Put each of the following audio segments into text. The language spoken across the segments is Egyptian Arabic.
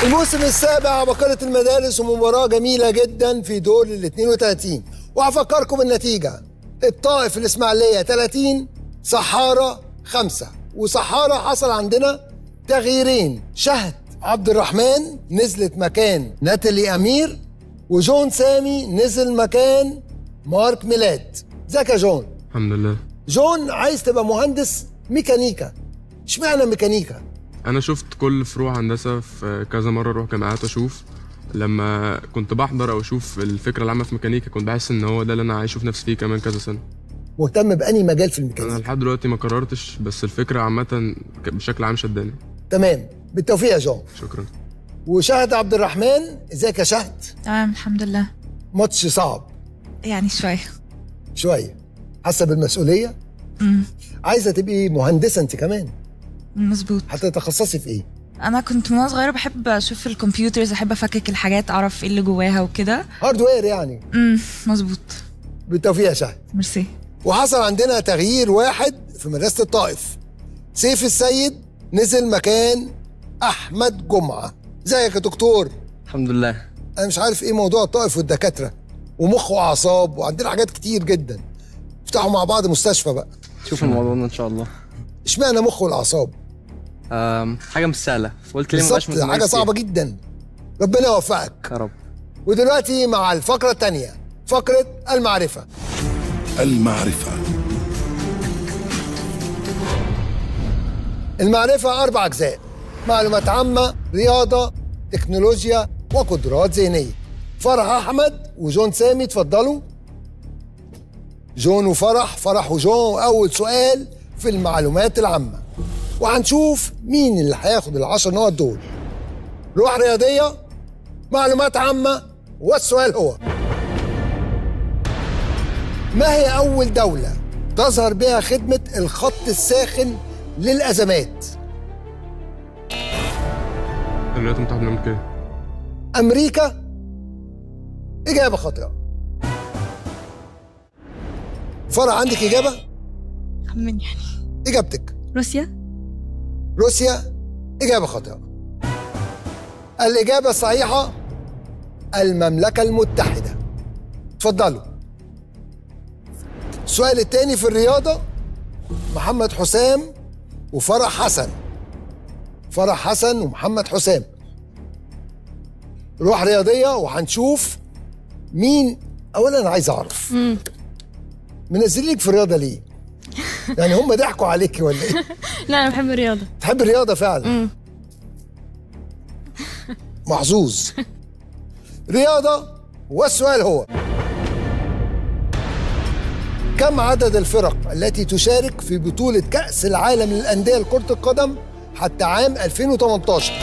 الموسم السابع عبقرة المدارس ومباراة جميلة جدا في دور ال 32 وهفكركم بالنتيجة الطائف الإسماعيلية 30 صحارى 5 وصحارى حصل عندنا تغييرين شهد عبد الرحمن نزلت مكان ناتالي أمير وجون سامي نزل مكان مارك ميلاد ازيك يا جون الحمد لله جون عايز تبقى مهندس ميكانيكا اشمعنى ميكانيكا انا شفت كل فروع هندسه في كذا مره اروح جامعات اشوف لما كنت بحضر او اشوف الفكره العامه في ميكانيكا كنت بحس ان هو ده اللي انا عايز اشوف نفسي فيه كمان كذا سنه مهتم بأني مجال في انا الميكانيكا لحد دلوقتي ما قررتش بس الفكره عامه بشكل عام شداني تمام بالتوفيق يا جون شكرا وشهد عبد الرحمن ازيك يا شهد تمام الحمد لله ماتش صعب يعني شوية شويه حاسه بالمسؤوليه امم عايزه تبقي مهندسه انت كمان مظبوط هتتخصصي في ايه انا كنت وانا صغيره بحب اشوف الكمبيوترز احب افكك الحاجات اعرف ايه اللي جواها وكده هاردوير يعني امم مظبوط بالتوفيق يا شهد ميرسي وحصل عندنا تغيير واحد في مدرسه الطائف سيف السيد نزل مكان احمد جمعه ازيك يا دكتور الحمد لله انا مش عارف ايه موضوع الطائف والدكاتره ومخ واعصاب وعندنا حاجات كتير جدا افتحوا مع بعض مستشفى بقى شوف الموضوع ده ان شاء الله اشمعنى مخ والاعصاب أم، حاجه مش سهله قلت ليه مبقاش بالظبط حاجه صعبه جدا ربنا يوفقك يا رب ودلوقتي مع الفقره الثانيه فقره المعرفه المعرفة المعرفه اربع اجزاء معلومات عامه رياضه تكنولوجيا وقدرات ذهنيه فرح احمد وجون سامي اتفضلوا جون وفرح فرح وجون اول سؤال في المعلومات العامه وهنشوف مين اللي هياخد العشر نقط دول روح رياضيه معلومات عامه والسؤال هو ما هي اول دوله تظهر بها خدمه الخط الساخن للازمات الولايات المتحده الامريكيه امريكا اجابه خاطئه فرح عندك اجابه خمن يعني اجابتك روسيا روسيا إجابة خاطئة الإجابة الصحيحة المملكة المتحدة اتفضلوا السؤال الثاني في الرياضة محمد حسام وفرح حسن فرح حسن ومحمد حسام روح رياضية وهنشوف مين أولا أنا عايز أعرف منزلينك في الرياضة ليه؟ يعني هم ضحكوا عليكي ولا إيه؟ لا انا بحب الرياضه تحب الرياضة فعلا محظوظ رياضة والسؤال هو كم عدد الفرق التي تشارك في بطولة كأس العالم للأندية لكرة القدم حتى عام 2018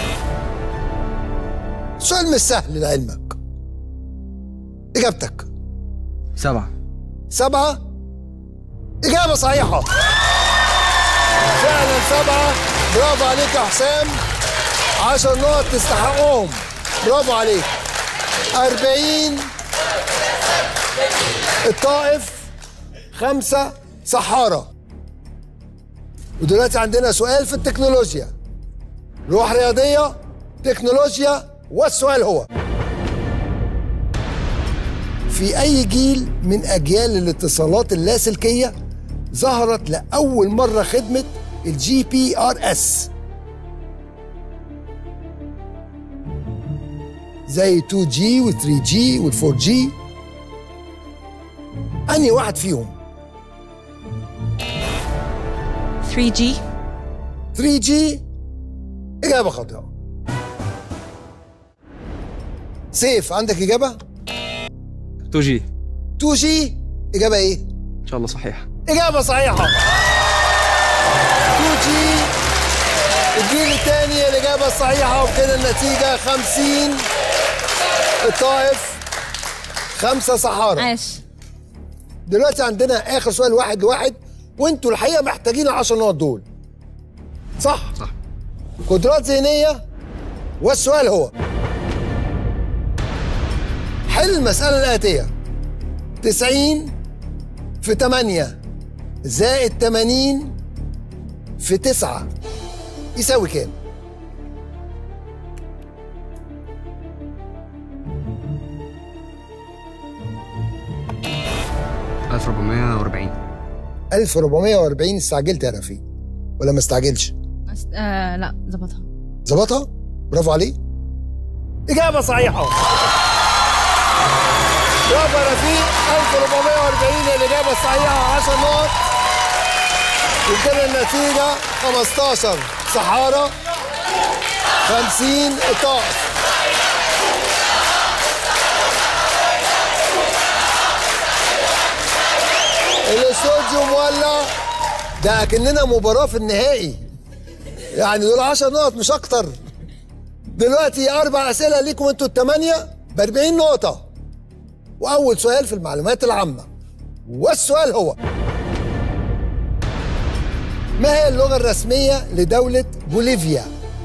سؤال مش سهل لعلمك إجابتك سبعه سبعة إجابة صحيحة فعلا سبعة برافو عليك يا حسام عشر نقط تستحقهم برافو عليك أربعين الطائف خمسة صحارى ودلوقتي عندنا سؤال في التكنولوجيا روح رياضية تكنولوجيا والسؤال هو في أي جيل من أجيال الاتصالات اللاسلكية ظهرت لأول مرة خدمة الجي بي ار اس زي 2 جي و 3 جي وال 4 جي أنهي واحد فيهم 3G 3 جي إجابة خاطئة سيف عندك إجابة 2 جي 2 جي إجابة إيه؟ ان شاء الله صحيح إجابة صحيحة 2 جي الجيل الثاني الإجابة الصحيحة وبكده النتيجة 50 الطائف خمسة صحارى عاش دلوقتي عندنا آخر سؤال واحد لواحد وانتوا الحقيقة محتاجين العشر نقط دول صح؟ صح قدرات ذهنية والسؤال هو حل المسألة الآتية 90 في 8 زائد 80 في 9 يساوي كام؟ 1440 1440 استعجلت يا رفيق ولا ما استعجلش بس آه لا ظبطها ظبطها برافو عليه إجابة صحيحة برافو يا رفيق 1440 هي الإجابة الصحيحة 10 نقط وكده النتيجة 15 صحارى 50 الطائف الاستوديو مولع ده اكننا مباراة في النهائي يعني دول 10 نقط مش اكتر دلوقتي اربع اسئله ليكم انتوا الثمانيه ب 40 نقطه واول سؤال في المعلومات العامه والسؤال هو ما هي اللغه الرسميه لدوله بوليفيا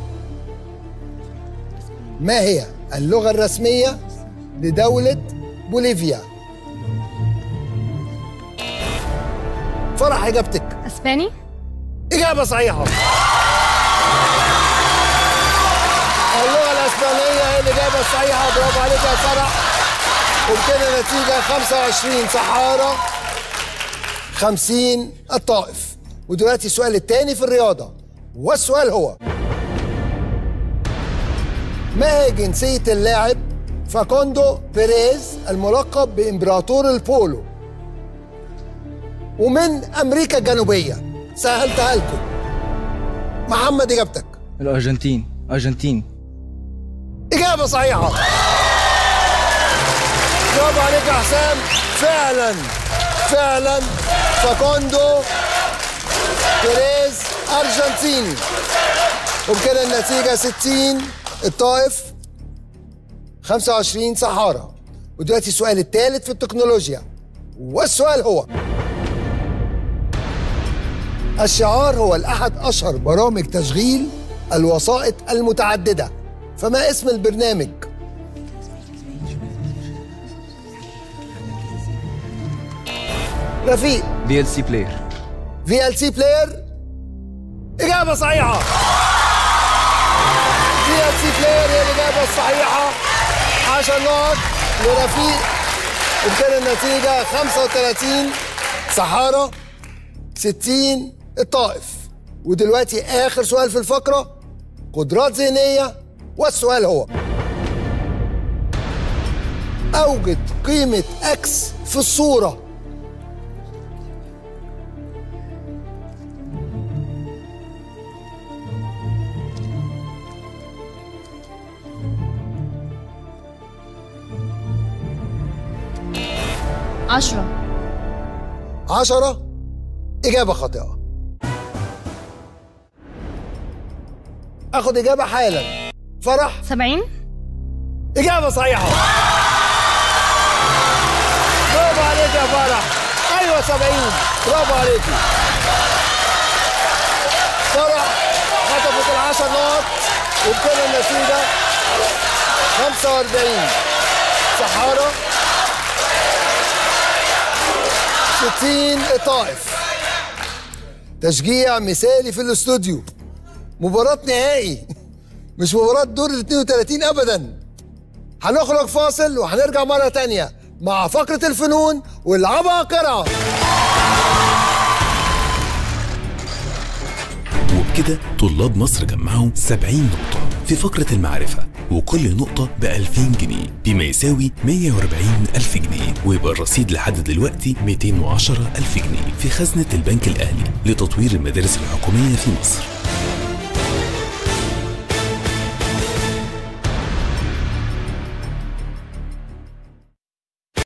ما هي اللغه الرسميه لدوله بوليفيا فرح اجابتك اسباني إجابة صحيحة اللغة الإسبانية هي الإجابة الصحيحة برافو عليك يا فرح وبكده النتيجة 25 صحارى 50 الطائف ودلوقتي السؤال الثاني في الرياضة والسؤال هو ما هي جنسية اللاعب فاكوندو بيريز الملقب بإمبراطور البولو ومن أمريكا الجنوبية سهلتها لكم محمد إجابتك الارجنتين ارجنتين إجابة صحيحة برافو عليك يا حسام فعلا فعلا فاكوندو بيريز أرجنتيني وبكده النتيجة 60 الطائف 25 صحارى ودلوقتي السؤال الثالث في التكنولوجيا والسؤال هو الشعار هو الأحد أشهر برامج تشغيل الوسائط المتعددة فما اسم البرنامج؟ رفيق بي ال سي بلاير في ال سي بلاير إجابة صحيحة في ال سي بلاير هي الإجابة الصحيحة 10 نقط لرفيق وبكده النتيجة 35 صحارى 60 الطائف ودلوقتي آخر سؤال في الفقرة قدرات ذهنية والسؤال هو أوجد قيمة أكس في الصورة عشرة عشرة إجابة خاطئة أخد إجابة حالا فرح سبعين إجابة صحيحة برافو عليك يا فرح أيوة سبعين برافو عليك فرح خطفت العشر نقط وبكده النتيجة 45 سحارة 60 الطائف تشجيع مثالي في الاستوديو مباراة نهائي مش مباراة دور ال 32 ابدا هنخرج فاصل وهنرجع مرة تانية مع فقرة الفنون والعباقرة وبكده طلاب مصر جمعوا 70 نقطة في فقرة المعرفة وكل نقطة ب 2000 جنيه بما يساوي 140 ألف جنيه ويبقى الرصيد لحد دلوقتي 210 ألف جنيه في خزنة البنك الأهلي لتطوير المدارس الحكومية في مصر